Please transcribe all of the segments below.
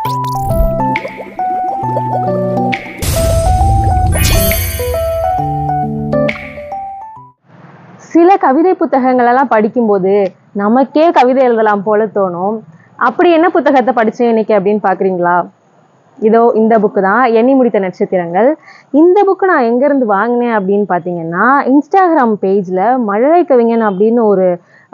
சில கவிதை புத்தகங்கள் எல்லாம் படிக்கும்போது நமக்கே கவிதை எழுதலாம் போல தோணும் அப்படி என்ன புத்தகத்தை படிச்சேன் இன்னைக்கு அப்படின்னு பாக்குறீங்களா இதோ இந்த புக்கு தான் எண்ணி முடித்த நட்சத்திரங்கள் இந்த புக்கு நான் எங்கேருந்து வாங்கினேன் அப்படின்னு பார்த்தீங்கன்னா இன்ஸ்டாகிராம் பேஜில் மழலை கவிஞன் அப்படின்னு ஒரு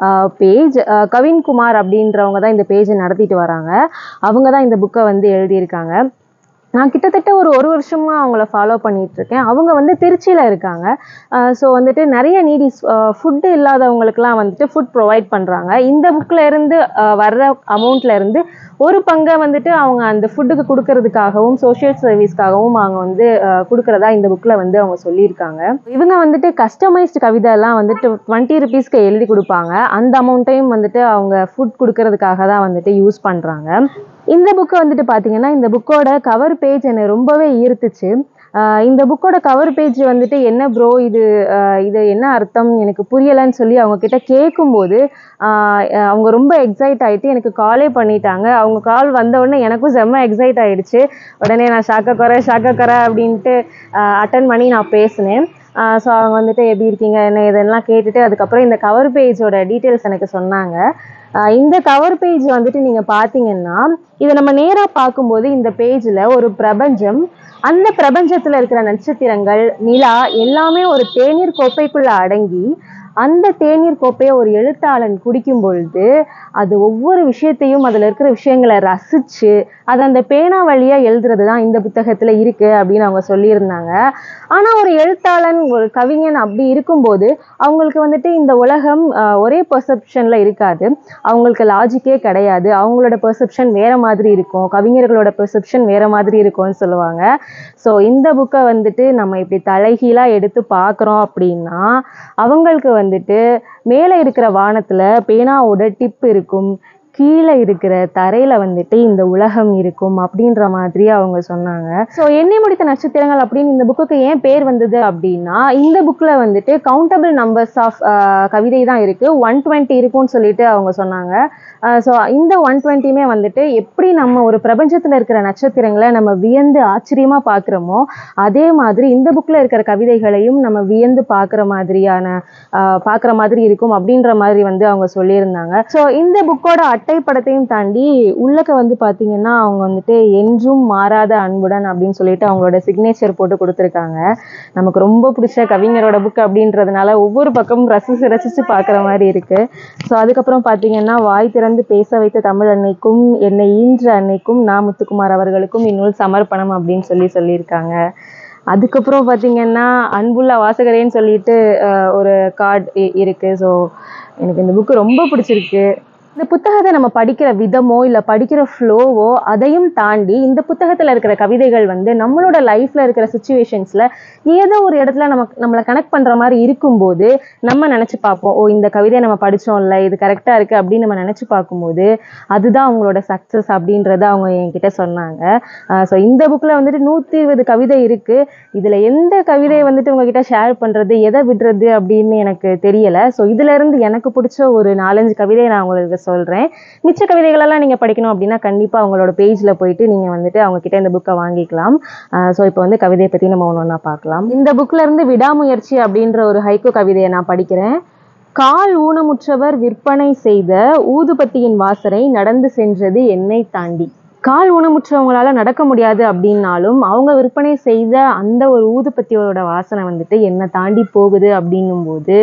பேஜ் கவின்குமார் அப்படின்றவங்க தான் இந்த பேஜை நடத்திட்டு வராங்க அவங்க தான் இந்த புக்கை வந்து எழுதியிருக்காங்க நான் கிட்டத்தட்ட ஒரு ஒரு வருஷமாக அவங்கள ஃபாலோ பண்ணிட்டு இருக்கேன் அவங்க வந்து திருச்சியில் இருக்காங்க ஸோ வந்துட்டு நிறைய நீடி ஃபுட்டு இல்லாதவங்களுக்குலாம் வந்துட்டு ஃபுட் ப்ரொவைட் பண்ணுறாங்க இந்த புக்கில் இருந்து அஹ், வர்ற அமௌண்ட்ல இருந்து ஒரு பங்கை வந்துட்டு அவங்க அந்த ஃபுட்டுக்கு கொடுக்கறதுக்காகவும் சோஷியல் சர்வீஸ்க்காகவும் அவங்க வந்து அஹ், கொடுக்கறதா இந்த புக்கில் வந்து அவங்க சொல்லியிருக்காங்க இவங்க வந்துட்டு கஸ்டமைஸ்டு கவிதை எல்லாம் வந்துட்டு டுவெண்ட்டி ருபீஸ்க்கு எழுதி கொடுப்பாங்க அந்த அமௌண்ட்டையும் வந்துட்டு அவங்க ஃபுட் கொடுக்கறதுக்காக தான் வந்துட்டு யூஸ் பண்ணுறாங்க இந்த புக்கு வந்துட்டு பார்த்தீங்கன்னா இந்த புக்கோட கவர் பேஜ் என்னை ரொம்பவே ஈர்த்துச்சு ஆஹ் இந்த புக்கோட கவர் பேஜ் வந்துட்டு என்ன ப்ரோ இது ஆஹ் இது என்ன அர்த்தம் எனக்கு புரியலைன்னு சொல்லி அவங்க கிட்ட கேட்கும்போது ஆஹ் அவங்க ரொம்ப எக்ஸைட் ஆயிட்டு எனக்கு காலே பண்ணிட்டாங்க அவங்க கால் வந்த உடனே எனக்கும் செம்ம எக்ஸைட் ஆயிடுச்சு உடனே நான் ஷாக்க குறை ஷாக்க குறை அப்படின்ட்டு அட்டன் பண்ணி நான் பேசினேன் ஸோ அவங்க வந்துட்டு எப்படி இருக்கீங்க என்ன இதெல்லாம் கேட்டுட்டு அதுக்கப்புறம் இந்த கவர் பேஜோட டீட்டெயில்ஸ் எனக்கு சொன்னாங்க ஆஹ் இந்த கவர் பேஜ் வந்துட்டு நீங்கள் பார்த்தீங்கன்னா இதை நம்ம நேராக பார்க்கும்போது இந்த பேஜில் ஒரு பிரபஞ்சம் அந்த பிரபஞ்சத்தில் இருக்கிற நட்சத்திரங்கள் நிலா எல்லாமே ஒரு தேநீர் கோப்பைக்குள்ள அடங்கி அந்த தேநீர் கோப்பையை ஒரு எழுத்தாளன் குடிக்கும் பொழுது அது ஒவ்வொரு விஷயத்தையும் அதில் இருக்கிற விஷயங்களை ரசித்து அது அந்த பேனா வழியாக எழுதுறது தான் இந்த புத்தகத்தில் இருக்குது அப்படின்னு அவங்க சொல்லியிருந்தாங்க ஆனால் ஒரு எழுத்தாளன் ஒரு கவிஞன் அப்படி இருக்கும்போது அவங்களுக்கு வந்துட்டு இந்த உலகம் ஆஹ், ஒரே பெர்செப்ஷனில் இருக்காது அவங்களுக்கு லாஜிக்கே கிடையாது அவங்களோட பெர்செப்ஷன் வேற மாதிரி இருக்கும் கவிஞர்களோட பெர்செப்ஷன் வேற மாதிரி இருக்கும்னு சொல்லுவாங்க ஸோ இந்த புக்கை வந்துட்டு நம்ம இப்படி தலைகீழாக எடுத்து பார்க்குறோம் அப்படின்னா அவங்களுக்கு வந்துட்டு மேலே இருக்கிற வானத்தில் பேனாவோட டிப் இருக்கும் கீழே இருக்கிற தரையில வந்துட்டு இந்த உலகம் இருக்கும் அப்படின்ற மாதிரி அவங்க சொன்னாங்க ஸோ எண்ணி முடித்த நட்சத்திரங்கள் அப்படின்னு இந்த புக்குக்கு ஏன் பேர் வந்தது அப்படின்னா இந்த புக்கில் வந்துட்டு கவுண்டபிள் நம்பர்ஸ் ஆஃப் கவிதை தான் இருக்கு ஒன் டுவெண்ட்டி இருக்கும்னு சொல்லிட்டு அவங்க சொன்னாங்க ஸோ இந்த ஒன் டுவெண்ட்டியுமே வந்துட்டு எப்படி நம்ம ஒரு பிரபஞ்சத்தில் இருக்கிற நட்சத்திரங்களை நம்ம வியந்து ஆச்சரியமா பார்க்குறோமோ அதே மாதிரி இந்த புக்கில் இருக்கிற கவிதைகளையும் நம்ம வியந்து பார்க்குற மாதிரியான பார்க்குற மாதிரி இருக்கும் அப்படின்ற மாதிரி வந்து அவங்க சொல்லியிருந்தாங்க ஸோ இந்த புக்கோட அட்டை படத்தையும் தாண்டி உள்ளக்க வந்து பார்த்தீங்கன்னா அவங்க வந்துட்டு என்றும் மாறாத அன்புடன் அப்படின்னு சொல்லிட்டு அவங்களோட சிக்னேச்சர் போட்டு கொடுத்துருக்காங்க நமக்கு ரொம்ப பிடிச்ச கவிஞரோட புக் அப்படின்றதுனால ஒவ்வொரு பக்கமும் ரசிச்சு ரசிச்சு பார்க்குற மாதிரி இருக்கு ஸோ அதுக்கப்புறம் பார்த்தீங்கன்னா வாய் திறந்து பேச வைத்த தமிழ் அன்னைக்கும் என்னை ஈன்ற அன்னைக்கும் நா முத்துக்குமார் அவர்களுக்கும் இந்நூல் சமர்ப்பணம் அப்படின்னு சொல்லி சொல்லியிருக்காங்க அதுக்கப்புறம் பார்த்தீங்கன்னா அன்புள்ள வாசகரேன்னு சொல்லிட்டு அஹ், ஒரு கார்டு இருக்கு ஸோ எனக்கு இந்த புக்கு ரொம்ப பிடிச்சிருக்கு இந்த புத்தகத்தை நம்ம படிக்கிற விதமோ இல்லை படிக்கிற ஃப்ளோவோ அதையும் தாண்டி இந்த புத்தகத்தில் இருக்கிற கவிதைகள் வந்து நம்மளோட லைஃப்பில் இருக்கிற சுச்சுவேஷன்ஸில் ஏதோ ஒரு இடத்துல நமக்கு நம்மளை கனெக்ட் பண்ணுற மாதிரி இருக்கும்போது நம்ம நினச்சி பார்ப்போம் ஓ இந்த கவிதையை நம்ம படித்தோம்ல இது கரெக்டாக இருக்குது அப்படின்னு நம்ம நினச்சி பார்க்கும்போது அதுதான் அவங்களோட சக்ஸஸ் அப்படின்றத அவங்க என்கிட்ட சொன்னாங்க ஸோ இந்த புக்கில் வந்துட்டு நூற்றி இருபது கவிதை இருக்குது இதில் எந்த கவிதையை வந்துட்டு உங்ககிட்ட ஷேர் பண்ணுறது எதை விடுறது அப்படின்னு எனக்கு தெரியலை ஸோ இதிலேருந்து எனக்கு பிடிச்ச ஒரு நாலஞ்சு கவிதையை நான் உங்களுக்கு சொல்கிறேன் மிச்ச கவிதைகளெல்லாம் நீங்கள் படிக்கணும் அப்படின்னா கண்டிப்பாக அவங்களோட பேஜில் போயிட்டு நீங்கள் வந்துட்டு அவங்க கிட்ட இந்த புக்கை வாங்கிக்கலாம் ஸோ இப்போ வந்து கவிதையை பற்றி நம்ம ஒன்று ஒன்றா பார்க்கலாம் இந்த புக்கில் இருந்து விடாமுயற்சி அப்படின்ற ஒரு ஹைக்கூ கவிதையை நான் படிக்கிறேன் கால் ஊனமுற்றவர் விற்பனை செய்த ஊதுபத்தியின் வாசனை நடந்து சென்றது என்னை தாண்டி கால் ஊனமுற்றவங்களால நடக்க முடியாது அப்படின்னாலும் அவங்க விற்பனை செய்த அந்த ஒரு ஊதுபத்தியோட வாசனை வந்துட்டு என்னை தாண்டி போகுது அப்படின்னும் போது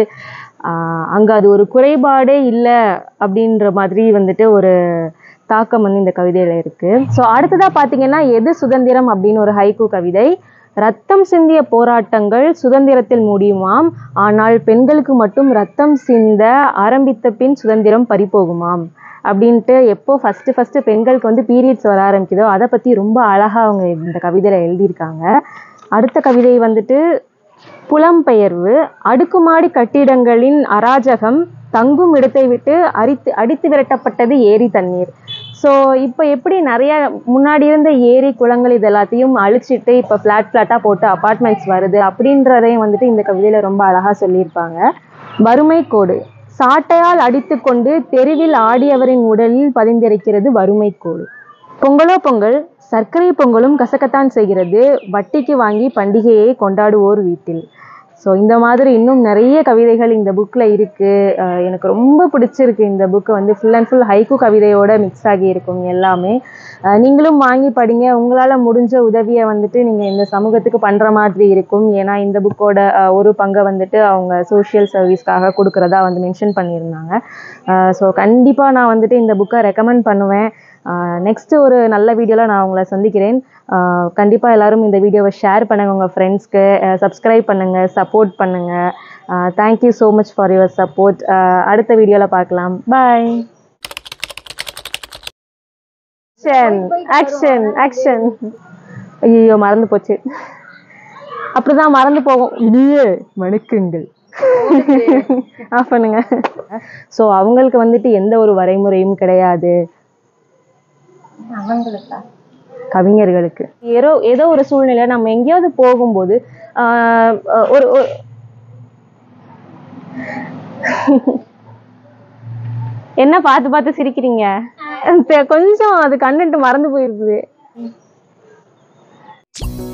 ஆஹ் அங்க அது ஒரு குறைபாடே இல்லை அப்படின்ற மாதிரி வந்துட்டு ஒரு தாக்கம் வந்து இந்த கவிதையில இருக்கு ஸோ அடுத்ததா பார்த்தீங்கன்னா எது சுதந்திரம் அப்படின்னு ஒரு ஹைக்கூ கவிதை ரத்தம் சிந்திய போராட்டங்கள் சுதந்திரத்தில் முடியுமாம் ஆனால் பெண்களுக்கு மட்டும் ரத்தம் சிந்த ஆரம்பித்த பின் சுதந்திரம் பறிபோகுமாம் அப்படின்ட்டு எப்போ ஃபஸ்ட்டு ஃபஸ்ட்டு பெண்களுக்கு வந்து பீரியட்ஸ் வர ஆரம்பிக்குதோ அதை பற்றி ரொம்ப அழகாக அவங்க இந்த கவிதையில் எழுதியிருக்காங்க அடுத்த கவிதை வந்துட்டு புலம்பெயர்வு அடுக்குமாடி கட்டிடங்களின் அராஜகம் தங்கும் இடத்தை விட்டு அரித்து அடித்து விரட்டப்பட்டது ஏரி தண்ணீர் ஸோ இப்போ எப்படி நிறைய முன்னாடி இருந்த ஏரி குளங்கள் இது எல்லாத்தையும் அழிச்சிட்டு இப்போ ஃப்ளாட் ஃப்ளாட்டாக போட்டு அப்பார்ட்மெண்ட்ஸ் வருது அப்படின்றதையும் வந்துட்டு இந்த கவிதையில் ரொம்ப அழகாக சொல்லியிருப்பாங்க வறுமை கோடு சாட்டையால் அடித்துக்கொண்டு தெருவில் ஆடியவரின் உடலில் பதிந்திருக்கிறது வறுமை கோடு பொங்கலோ பொங்கல் சர்க்கரை பொங்கலும் கசக்கத்தான் செய்கிறது வட்டிக்கு வாங்கி பண்டிகையை கொண்டாடுவோர் வீட்டில் ஸோ இந்த மாதிரி இன்னும் நிறைய கவிதைகள் இந்த புக்கில் இருக்குது எனக்கு ரொம்ப பிடிச்சிருக்கு இந்த புக்கு வந்து ஃபுல் அண்ட் ஃபுல் ஹைக்கு கவிதையோட மிக்ஸ் ஆகி இருக்கும் எல்லாமே அஹ் நீங்களும் வாங்கி படிங்க உங்களால் முடிஞ்ச உதவியை வந்துட்டு நீங்கள் இந்த சமூகத்துக்கு பண்ணுற மாதிரி இருக்கும் ஏன்னா இந்த புக்கோட ஒரு பங்கை வந்துட்டு அவங்க சோஷியல் சர்வீஸ்க்காக கொடுக்குறதா வந்து மென்ஷன் பண்ணியிருந்தாங்க ஸோ கண்டிப்பாக நான் வந்துட்டு இந்த புக்கை ரெக்கமெண்ட் பண்ணுவேன் நெக்ஸ்ட்டு ஒரு நல்ல வீடியோவில் நான் உங்களை சந்திக்கிறேன் கண்டிப்பாக எல்லாரும் இந்த வீடியோவை ஷேர் பண்ணுங்கள் உங்கள் ஃப்ரெண்ட்ஸ்க்கு சப்ஸ்கிரைப் பண்ணுங்கள் சப்போர்ட் பண்ணுங்கள் thank you so much for your support அடுத்த வீடியோவில் பார்க்கலாம் பாய் ஆக்ஷன் ஆக்ஷன் ஆக்ஷன் ஐயோ மறந்து போச்சு அப்படிதான் மறந்து போகும் இனிய வணக்கங்கள் ஆஃப் பண்ணுங்க ஸோ அவங்களுக்கு வந்துட்டு எந்த ஒரு வரைமுறையும் கிடையாது கவிஞர்களுக்கு ஏதோ ஏதோ ஒரு சூழ்நிலை நம்ம எங்கேயாவது போகும்போது ஆஹ் ஒரு ஒரு- என்ன பார்த்து பார்த்து சிரிக்கிறீங்க தெ- கொஞ்சம் அது கண்டென்ட் மறந்து போயிருக்குது